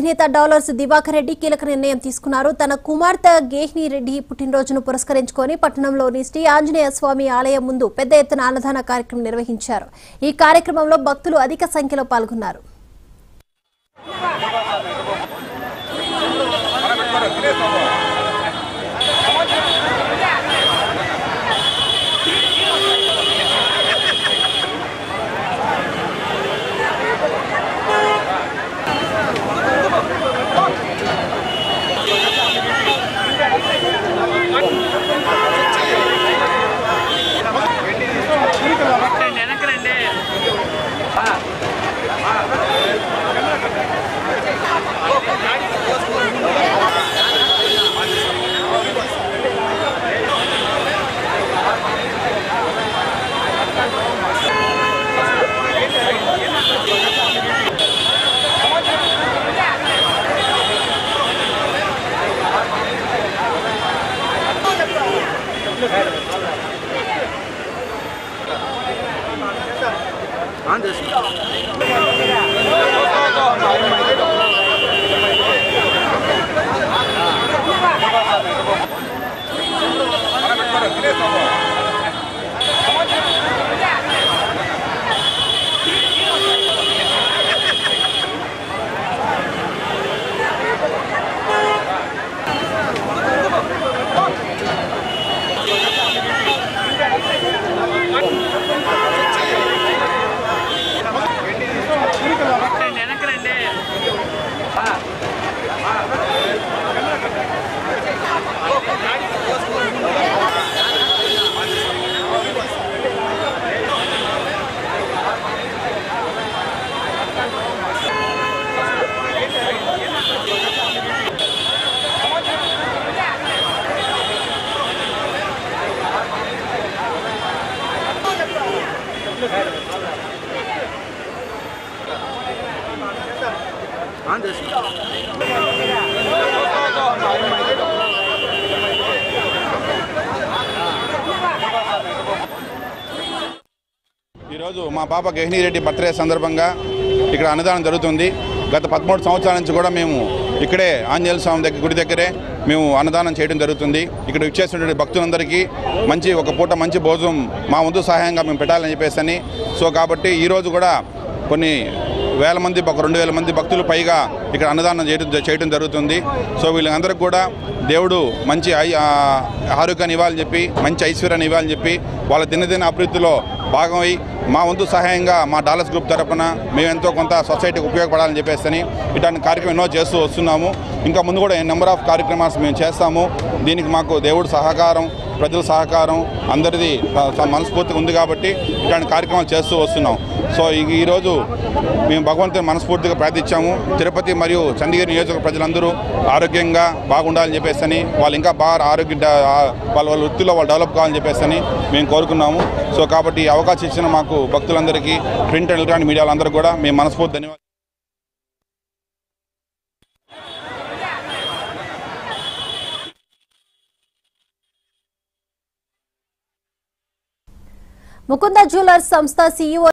అధినేత డాలర్స్ దివాకర్ రెడ్డి కీలక నిర్ణయం తీసుకున్నారు తన కుమార్తె గేహ్ని రెడ్డి పుట్టినరోజును పురస్కరించుకొని పట్టణంలోని శ్రీ ఆంజనేయ స్వామి ఆలయం ముందు పెద్ద ఎత్తున అన్నదాన కార్యక్రమం నిర్వహించారు ఈ కార్యక్రమంలో భక్తులు అధిక సంఖ్యలో పాల్గొన్నారు రండి వెనక్కి రండి రండి వెనక్కి రండి ఈరోజు మా పాప గహినీ రెడ్డి బర్త్డే సందర్భంగా ఇక్కడ అన్నదానం జరుగుతుంది గత పదమూడు సంవత్సరాల నుంచి కూడా మేము ఇక్కడే ఆంజనేయ స్వామి దగ్గర గుడి దగ్గరే మేము అన్నదానం చేయడం జరుగుతుంది ఇక్కడ ఇచ్చేసినటువంటి భక్తులందరికీ మంచి ఒక పూట మంచి భోజనం మా వంతు సహాయంగా మేము పెట్టాలని చెప్పేసి అని సో కాబట్టి ఈరోజు కూడా కొన్ని వేల మంది ఒక రెండు వేల మంది భక్తులు పైగా ఇక్కడ అన్నదానం చేయడం చేయడం జరుగుతుంది సో వీళ్ళందరికీ కూడా దేవుడు మంచి ఐ- ఆ, ఆరోగ్యాన్ని ఇవ్వాలని చెప్పి మంచి ఐశ్వర్యాన్ని ఇవ్వాలని చెప్పి వాళ్ళ దినదిన అభివృద్ధిలో భాగమై మా వంతు సహాయంగా మా డాలర్స్ గ్రూప్ తరపున మేము ఎంతో కొంత సొసైటీకి ఉపయోగపడాలని చెప్పేసి ఇట్లాంటి కార్యక్రమం ఎన్నో చేస్తూ వస్తున్నాము ఇంకా ముందు కూడా నెంబర్ ఆఫ్ కార్యక్రమాలు మేము చేస్తాము దీనికి మాకు దేవుడు సహకారం ప్రజల సహకారం అందరిది స- స- మనస్ఫూర్తిగా ఉంది కాబట్టి ఇట్లాంటి కార్యక్రమాలు చేస్తూ వస్తున్నాం సో ఈ- ఈరోజు మేము భగవంతుని మనస్ఫూర్తిగా ప్రార్థించాము తిరుపతి మరియు చండీగఢ్ నియోజక ప్రజలందరూ ఆరోగ్యంగా బాగుండాలని చెప్పేసి అని వాళ్ళు ఇంకా బాగా ఆరోగ్య డ- ఆ- వాళ్ళ వాళ్ళ వృత్తిలో వాళ్ళు డెవలప్ కావాలని చెప్పేసి అని మేము కోరుకున్నాము సో కాబట్టి ఈ అవకాశం ఇచ్చిన మాకు భక్తులందరికీ ప్రింట్ అండ్ ఎలక్ట్రానిక్ మీడియాలందరూ కూడా మేము మనస్ఫూర్తి ధన్యవాదాలు ముకుంద జ్యువెలర్స్ సంస్థ సీఈఓ